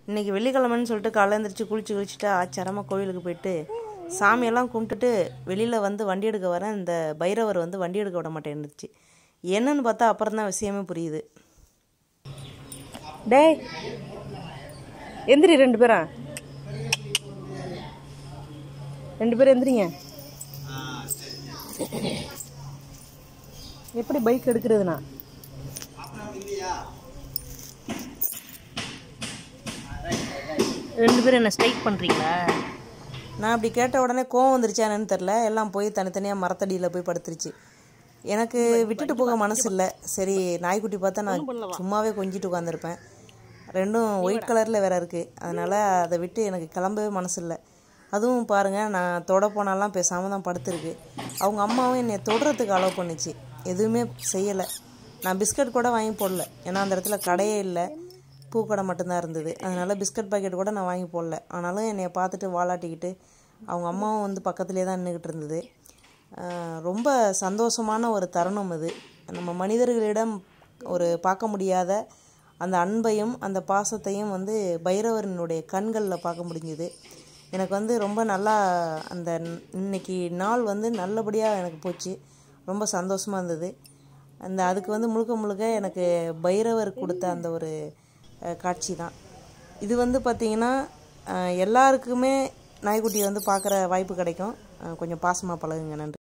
இன்றைக்கி வெள்ளிக்கிழமைன்னு சொல்லிட்டு காலைல எழுந்திரிச்சு குளிச்சு குளிச்சுட்டு ஆச்சாரமாக கோயிலுக்கு போயிட்டு சாமியெல்லாம் கும்பிட்டுட்டு வெளியில் வந்து வண்டி எடுக்க வரேன் இந்த பைரவர் வந்து வண்டி எடுக்க விட மாட்டேன்னுச்சு என்னன்னு பார்த்தா அப்புறம் தான் விஷயமே புரியுது டேய் எந்திரி ரெண்டு பேரும் ரெண்டு பேரும் எந்திரிங்க எப்படி பைக் எடுக்கிறதுண்ணா ரெண்டு பேரும் என்ன ஸ்ட்ரைக் பண்ணுறீங்களா நான் அப்படி கேட்ட உடனே கோவம் வந்துருச்சானு தெரில எல்லாம் போய் தனித்தனியாக மரத்தடியில் போய் படுத்துருச்சு எனக்கு விட்டுட்டு போக மனசு இல்லை சரி நாய்க்குட்டி பார்த்தா நான் சும்மாவே கொஞ்சிட்டு உட்காந்துருப்பேன் ரெண்டும் ஒயிட் கலரில் வேற இருக்குது அதனால் அதை விட்டு எனக்கு கிளம்பவே மனசு இல்லை அதுவும் பாருங்கள் நான் தொட போனாலாம் பேசாமல் தான் படுத்துருக்கு அவங்க அம்மாவும் என்னை தொடுறதுக்கு அலோவ் பண்ணுச்சு எதுவுமே செய்யலை நான் பிஸ்கட் கூட வாங்கி போடல ஏன்னா அந்த இடத்துல கடையே இல்லை பூக்கடை மட்டும்தான் இருந்தது அதனால் பிஸ்கட் பாக்கெட் கூட நான் வாங்கி போடல ஆனாலும் என்னை பார்த்துட்டு வாலாட்டிக்கிட்டு அவங்க அம்மாவும் வந்து பக்கத்துலேயே தான் நின்றுக்கிட்டு இருந்தது ஆஹ் ரொம்ப சந்தோஷமான ஒரு தருணம் இது நம்ம மனிதர்களிடம் ஒரு பார்க்க முடியாத அந்த அன்பையும் அந்த பாசத்தையும் வந்து பைரவரனுடைய கண்களில் பார்க்க முடிஞ்சுது எனக்கு வந்து ரொம்ப நல்லா அந்த இன்னைக்கு நாள் வந்து நல்லபடியாக எனக்கு போச்சு ரொம்ப சந்தோஷமாக இருந்தது அந்த அதுக்கு வந்து முழுக்க முழுக்க எனக்கு பைரவர் கொடுத்த அந்த ஒரு அஹ், காட்சி தான் இது வந்து பார்த்திங்கன்னா அஹ், எல்லாருக்குமே நாய்க்குட்டியை வந்து பார்க்குற வாய்ப்பு கிடைக்கும் அஹ், கொஞ்சம் பாசமாக பழகுங்க நன்றி